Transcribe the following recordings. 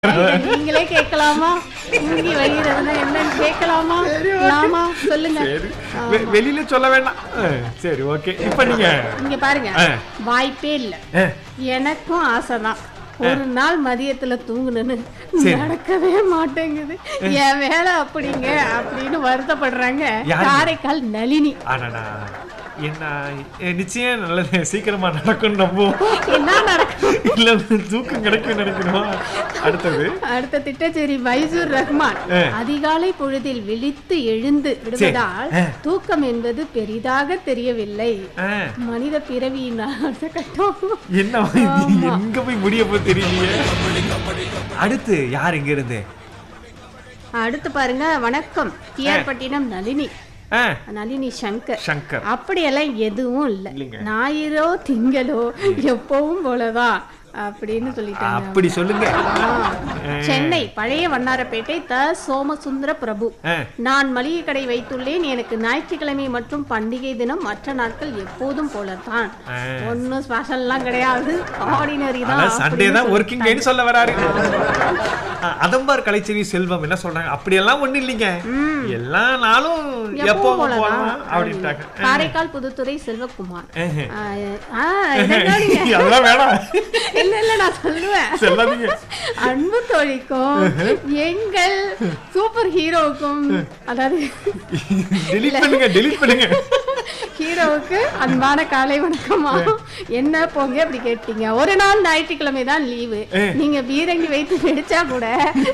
இதை நீங்களே கேட்கலாமா தூங்கி வழிகிறதுனா என்னன்னு கேட்கலாமா ஆமா சொல்லுங்க சரி வெ- வெளியில சொல்ல வேண்டாம் ஆ, சரி ஓகே இப்ப நீங்க இங்க பாருங்க ஆ. வாய்ப்பே இல்ல ஆ, எனக்கும் ஆசைதான் ஒரு நாள் மதியத்துல தூங்குனேன்னு சரி. நடக்கவே மாட்டேங்குது என் வேலை அப்படிங்க அப்படின்னு வருத்தப்படுறாங்க யாருங்க? காரைக்கால் நளினி அடடா என்ன எ, நிச்சயம் நல்லது சீக்கிரமா நடக்கும் நம்புவோம் என்ன நடக்கும் இல்ல தூக்கம் கிடைக்கும் நினைக்கணும் அடுத்தது அடுத்த திட்டச்சேரி மைசூர் ரஹ்மான் ஆ. அதிகாலை பொழுதில் விழித்து எழுந்து விடுவதால் ஆ. தூக்கம் என்பது பெரிதாக தெரியவில்லை ஆ, மனித பிறவியின் அடுத்த கட்டம் என்ன இது எங்க போய் முடிய போய் தெரியலையே அடுத்து யார் இங்க இருந்து அடுத்து பாருங்க வணக்கம் டிஆர் பட்டினம் நளினி ஆ, நளினி சங்கர் சங்கர் அப்படியெல்லாம் எதுவும் இல்லை இல்லைங்க. ஞாயிறோ திங்களோ எப்பவும் போலதான் அப்படின்னு சொல்லிட்டாங்க அப்படி சொல்லுங்க ஆ. சென்னை பழைய வண்ணாரப்பேட்டை த சோமசுந்தர பிரபு ஆ, நான் மளிகை கடை வைத்துள்ளேன் எனக்கு ஞாயிற்றுக்கிழமை மற்றும் பண்டிகை தினம் மற்ற நாட்கள் எப்போதும் போலத்தான் ஆ. ஒன்றும் ஸ்பெஷல்லாம் கிடையாது ஆர்டினரி தான் அதான் சண்டே அப்படின்னு தான் ஒர்க்கிங் டேன்னு சொல்ல வராரு ஆ, அதம்பார் கலைச்செல்வி செல்வம் என்ன சொல்றாங்க அப்படியெல்லாம் ஒண்ணு இல்லைங்க எல்லா நாளும் எப்போ எப்பவும் போலதான் போலாம் அப்படின்ட்டாங்க காரைக்கால் புதுத்துறை செல்வகுமார் ஆஹ். ஆ, ஆ, என்னங்க நீங்க? அதெல்லாம் வேணாம் இல்ல இல்ல நான் சொல்லுவேன் சொல்லாதீங்க அன்பு தோழிக்கும் எங்கள் சூப்பர் ஹீரோவுக்கும் அதாவது டெலிட் பண்ணுங்க டெலிட் பண்ணுங்க ஹீரோவுக்கு அன்பான காலை வணக்கமா என்ன போங்க அப்படி கேட்டீங்க ஒரு நாள் ஞாயிற்றுக்கிழமை தான் லீவு நீங்க பீரங்கி வைத்து நடிச்சா கூட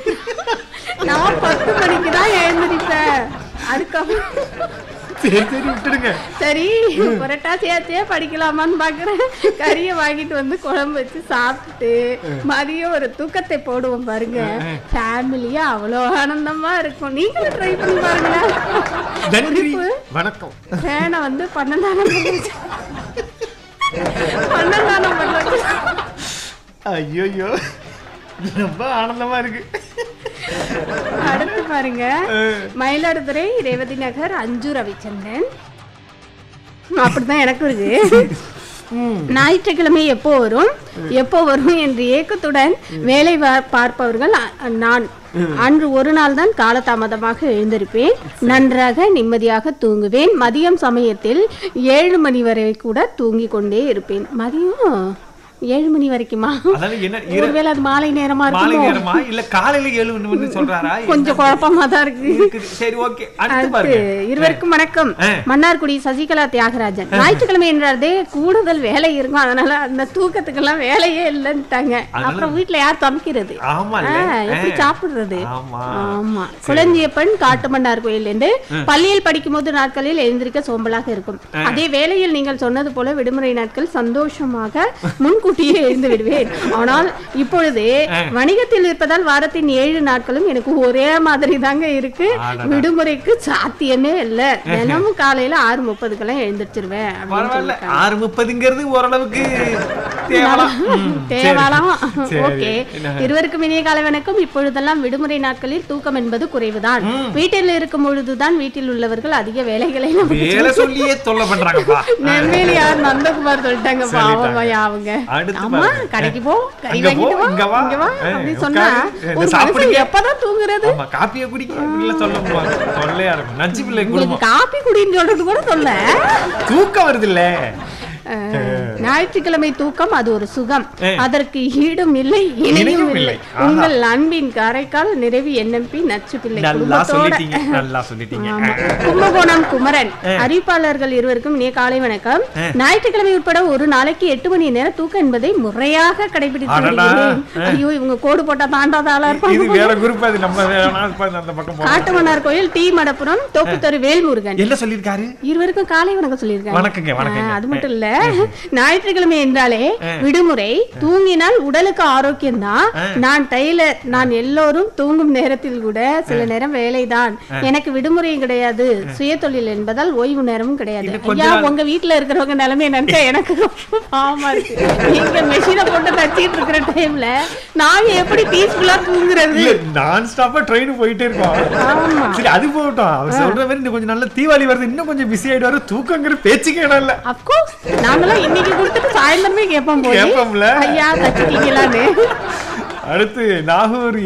நான் பத்து மணிக்கு தான் எழுந்திருப்பேன் அதுக்கப்புறம் சரி சரி விட்டுடுங்க சரி புரட்டாசியாச்சே படிக்கலாமான்னு பாக்குறேன் கறியை வாங்கிட்டு வந்து குழம்பு வச்சு சாப்பிட்டு மதியம் ஒரு தூக்கத்தை போடுவோம் பாருங்க ஃபேமிலியா அவ்வளோ ஆனந்தமா இருக்கும் நீங்களும் ட்ரை பண்ணி பாருங்களேன் நன்றி குறிப்பு, வணக்கம் ஃபேனை வந்து பன்னெண்டாயிரம் பண்ணி வச்சு பன்னெண்டாயிரம் பண்ணி வச்சு ஐயோ ரொம்ப ஆனந்தமா இருக்கு அடுத்து பாருங்க மயிலாடுதுறை ரேவதி நகர் அஞ்சு ரவிச்சந்திரன் அப்படிதான் எனக்கும் இருக்கு ஞாயிற்றுக்கிழமை எப்போ வரும் எப்போ வரும் என்று ஏக்கத்துடன் வேலை வா- பார்ப்பவர்கள் அ- நான் அன்று ஒரு நாள் தான் காலதாமதமாக எழுந்திருப்பேன் நன்றாக நிம்மதியாக தூங்குவேன் மதியம் சமயத்தில் ஏழு மணி வரை கூட தூங்கிக் கொண்டே இருப்பேன் மதியம் ஏழு மணி வரைக்குமா அதாவது என்ன இரு- ஒருவேளை அது மாலை நேரமா மாலை இருக்குமோ நேரமா இல்ல காலையில ஏழு மணி சொல்றாரா கொஞ்சம் குழப்பமா தான் இருக்கு இருக்குது சரி ஓகே அடுத்து அடுத்து பாருங்க இருவருக்கும் வணக்கம் ஆ. மன்னார்குடி சசிகலா தியாகராஜன் ஞாயிற்றுக்கிழமை என்றாலே கூடுதல் வேலை இருக்கும் அதனால அந்த தூக்கத்துக்கெல்லாம் வேலையே இல்லைன்ட்டாங்க அப்புறம் வீட்டுல யார் சமைக்கிறது ஆமா ஆ, எப்படி சாப்பிடுறது ஆமா ஆமா குழந்தையப்பன் காட்டுமன்னார் கோயிலிருந்து பள்ளியில் படிக்கும் போது நாட்களில் எழுந்திருக்க சோம்பலாக இருக்கும் அதே வேளையில் நீங்கள் சொன்னது போல விடுமுறை நாட்கள் சந்தோஷமாக முன்கூட்டியே எழுந்து விடுவேன் ஆனால் இப்பொழுது வணிகத்தில் இருப்பதால் வாரத்தின் ஏழு நாட்களும் எனக்கு ஒரே மாதிரி தாங்க இருக்கு அடடா. விடுமுறைக்கு சாத்தியமே இல்ல தினமும் காலையில ஆறு முப்பதுக்கெல்லாம் எழுந்திருச்சிருவேன் அப்படின்னு பரவாயில்ல சொல்லிருக்காங்க. ஆறு முப்பதுங்கிறது ஓரளவுக்கு தேவலாம் ம், சரி. தேவலாம் சரி. ஓகே என்ன? இருவருக்கும் இனிய காலை வணக்கம் இப்பொழுதெல்லாம் விடுமுறை நாட்களில் தூக்கம் என்பது குறைவுதான் வீட்டில் இருக்கும் பொழுதுதான் வீட்டில் உள்ளவர்கள் அதிக வேலைகளை நமக்கு வேலை சொல்லியே தொல்லை பண்றாங்கப்பா நெம்மேலி யார் நந்தகுமார் சொல்லிட்டாங்க சொல்லிட்டாங்க. பாவம் அவங்க அடுத்து ஆமா பாருங்க. கடைக்கு போ கறி அங்க போ, வாங்கிட்டு வா இங்க வா. இங்க வா ஏ, அப்படி உட்காரு. சொன்னா இந்த ஒரு சாப்பிடுங்க. மனுஷன் எப்பதான் தூங்குறது ஆமா காப்பியை குடிக்க இப்படிலாம் சொல்ல முடியாது தொல்லையா இருக்கும் நஞ்சு பிள்ளை உங்களுக்கு குடும்பம் காப்பி குடின்னு சொல்றது கூட சொல்ல தூக்கம் வருது இல்ல அஹ், ஞாயிற்றுக்கிழமை தூக்கம் அது ஒரு சுகம் ஏ. அதற்கு ஈடும் இல்லை இணையும் இணையும் இல்லை இல்லை. ஆஹா. உங்கள் அன்பின் காரைக்கால் நிறைவி என்எம்பி நச்சு பிள்ளை நல்லா குடும்பத்தோட சொல்லிட்டீங்க நல்லா சொல்லிட்டீங்க ஆமா. கும்பகோணம் குமரன் அறிவிப்பாளர்கள் இருவருக்கும் இனிய காலை வணக்கம் ஞாயிற்றுக்கிழமை உட்பட ஒரு நாளைக்கு எட்டு மணி நேரம் தூக்கம் என்பதை முறையாக கடைபிடித்து அடடா. வருகிறேன் ஐயோ இவங்க கோடு போட்டா தாண்டாத ஆளா இது இருப்பாங்க வேற குரூப் அது நம்ம வேணா இப்ப அந்த பக்கம் போறோம் காட்டுமன்னார் கோயில் டி மடப்புரம் தோப்புத்தரு வேல்முருகன் என்ன சொல்லிருக்காரு இருவருக்கும் காலை வணக்கம் சொல்லியிருக்காங்க வணக்கங்க வணக்கங்க ஆ, அது மட்டும் இல்ல ஞாயிற்றுக்கிழமை என்றாலே விடுமுறை தூங்கினால் உடலுக்கு ஆரோக்கியம் தான் நான் டெய்லர் நான் எல்லோரும் தூங்கும் நேரத்தில் கூட சில நேரம் வேலைதான் எனக்கு விடுமுறையும் கிடையாது சுய தொழில் என்பதால் ஓய்வு நேரமும் கிடையாது ஐயா உங்க வீட்டுல இருக்கிறவங்க நிலைமை நினைச்சா எனக்கு ரொம்ப பாவமா இருக்கு நீங்க மெஷினை போட்டு தச்சிட்டு இருக்கிற டைம்ல நாங்க எப்படி பீஸ்ஃபுல்லா தூங்குறது இல்ல நான் ஸ்டாப்பா ட்ரெயின் போயிட்டே இருக்கோம் ஆமா சரி அது போகட்டும் அவர் சொல்ற மாதிரி இன்னும் கொஞ்சம் நல்ல தீபாவளி வருது இன்னும் கொஞ்சம் பிஸி ஆயிடுவாரு தூக்கங்கிற பேச்சுக்கே இடம் இல்ல அப்கோர்ஸ் நாங்களாம் இன்னைக்கு கொடுத்துட்டு சாயந்தரமே கேட்போம் போய் கேட்போம்ல. ஐயா தச்சிட்டீங்களான்னு அடுத்து நாகூர்